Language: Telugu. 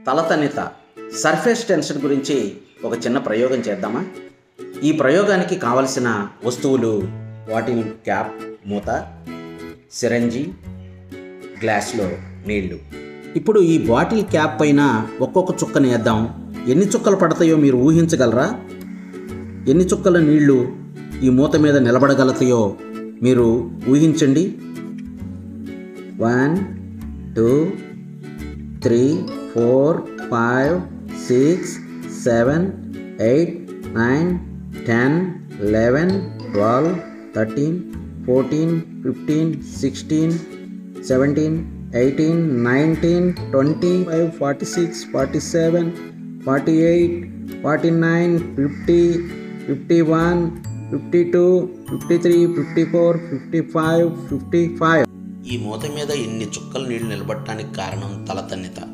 తలతన్నిత సర్ఫేస్ టెన్షన్ గురించి ఒక చిన్న ప్రయోగం చేద్దామా ఈ ప్రయోగానికి కావలసిన వస్తువులు బాటిల్ క్యాప్ మూత సిరంజి గ్లాస్లో నీళ్లు ఇప్పుడు ఈ బాటిల్ క్యాప్ పైన ఒక్కొక్క చుక్కని వేద్దాం ఎన్ని చుక్కలు పడతాయో మీరు ఊహించగలరా ఎన్ని చుక్కల నీళ్లు ఈ మూత మీద నిలబడగలుగుతాయో మీరు ఊహించండి one two three four five six seven eight nine ten eleven twelve thirteen fourteen fifteen sixteen seventeen eighteen nineteen twenty five forty six forty seven forty eight forty nine fifty fifty one fifty two fifty three fifty four fifty five fifty five ఈ మూత మీద ఇన్ని చుక్కలు నీళ్లు నిలబడటానికి కారణం తలతన్నిత